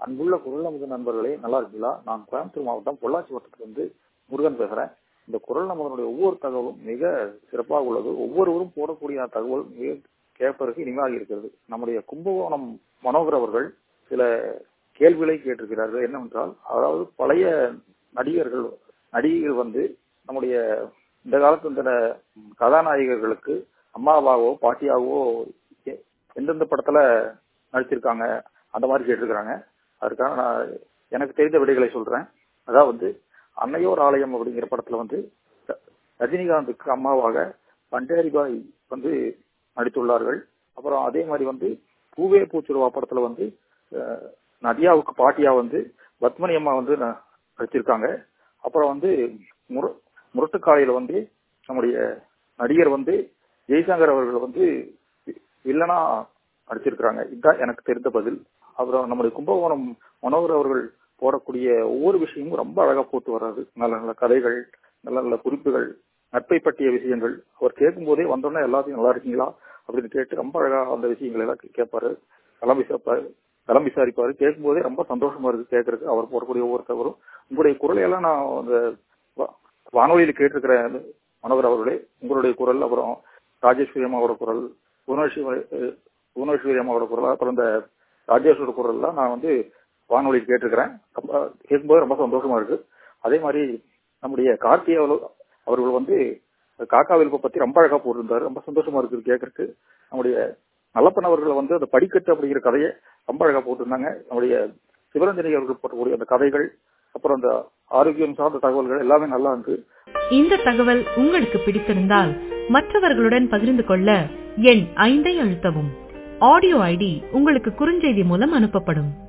அன்புள்ள குரல் நமது நண்பர்களே நல்லா இருக்கீங்களா நான் கோயம்புத்தூர் மாவட்டம் பொள்ளாச்சி வட்டத்திலிருந்து முருகன் பேசுறேன் இந்த குரல் நமதனுடைய ஒவ்வொரு தகவலும் மிக சிறப்பாக உள்ளது ஒவ்வொருவரும் போடக்கூடிய தகவல் மிக கேட்பதற்கு இனிமையாக இருக்கிறது நம்முடைய கும்பகோணம் மனோகர் அவர்கள் சில கேள்விகளை கேட்டிருக்கிறார்கள் என்னவென்றால் அதாவது பழைய நடிகர்கள் நடிகைகள் வந்து நம்முடைய இந்த காலத்து இந்த கதாநாயகர்களுக்கு அம்மாவாகவோ பாட்டியாகவோ எந்தெந்த படத்துல நடிச்சிருக்காங்க அந்த மாதிரி கேட்டிருக்கிறாங்க அதுக்காக நான் எனக்கு தெரிந்த விடைகளை சொல்றேன் அதாவது அன்னையோர் ஆலயம் அப்படிங்கிற படத்துல வந்து ரஜினிகாந்துக்கு அம்மாவாக பண்டேரிபாய் வந்து நடித்துள்ளார்கள் அப்புறம் அதே மாதிரி வந்து பூவே பூச்சுருவா படத்துல வந்து நதியாவுக்கு பாட்டியா வந்து பத்மனி அம்மா வந்து நடிச்சிருக்காங்க அப்புறம் வந்து முர முரட்டுக்காலையில வந்து நம்முடைய நடிகர் வந்து ஜெய்சங்கர் அவர்கள் வந்து வில்லனா நடிச்சிருக்கிறாங்க இதுதான் எனக்கு தெரிந்த பதில் அப்புறம் நம்முடைய கும்பகோணம் மனோகர் அவர்கள் போடக்கூடிய ஒவ்வொரு விஷயமும் ரொம்ப அழகா போட்டு வர்றாரு நல்ல நல்ல கதைகள் நல்ல நல்ல குறிப்புகள் நட்பை பற்றிய விஷயங்கள் அவர் கேட்கும் போதே வந்தோடனே எல்லாத்தையும் நல்லா இருக்கீங்களா அப்படின்னு கேட்டு ரொம்ப அழகா அந்த விஷயங்கள் எல்லாம் கேட்பாரு களம் விசாரிப்பாரு களம் விசாரிப்பாரு கேட்கும் போதே ரொம்ப சந்தோஷமா இருக்கு கேட்கறதுக்கு அவர் போடக்கூடிய ஒவ்வொருத்தவரும் உங்களுடைய குரலை எல்லாம் நான் அந்த வானொலியில் கேட்டிருக்கிறேன் மனோகர் அவர்களே உங்களுடைய குரல் அப்புறம் ராஜேஸ்வரி அம்மாவோட குரல் புவனேஸ்வரி புவனேஸ்வரி அம்மாவோட குரல் அப்புறம் இந்த ராஜேஸ்வரோட குரல்லாம் நான் வந்து வானொலியில் கேட்டிருக்கிறேன் கேட்கும்போது ரொம்ப சந்தோஷமா இருக்கு அதே மாதிரி நம்முடைய கார்த்திகை அவர்கள் வந்து காக்கா வில்ப பத்தி ரொம்ப அழகா போட்டிருந்தாரு ரொம்ப சந்தோஷமா இருக்குது கேட்கறதுக்கு நம்முடைய நல்லப்பன் அவர்கள் வந்து அந்த படிக்கட்டு அப்படிங்கிற கதையை ரொம்ப அழகா போட்டிருந்தாங்க நம்முடைய சிவரஞ்சனி அவர்கள் போட்டக்கூடிய அந்த கதைகள் அப்புறம் அந்த ஆரோக்கியம் சார்ந்த தகவல்கள் எல்லாமே நல்லா இருக்கு இந்த தகவல் உங்களுக்கு பிடித்திருந்தால் மற்றவர்களுடன் பகிர்ந்து கொள்ள எண் ஐந்தை அழுத்தவும் ஆடியோ ஐடி உங்களுக்கு குறுஞ்செய்தி மூலம் அனுப்பப்படும்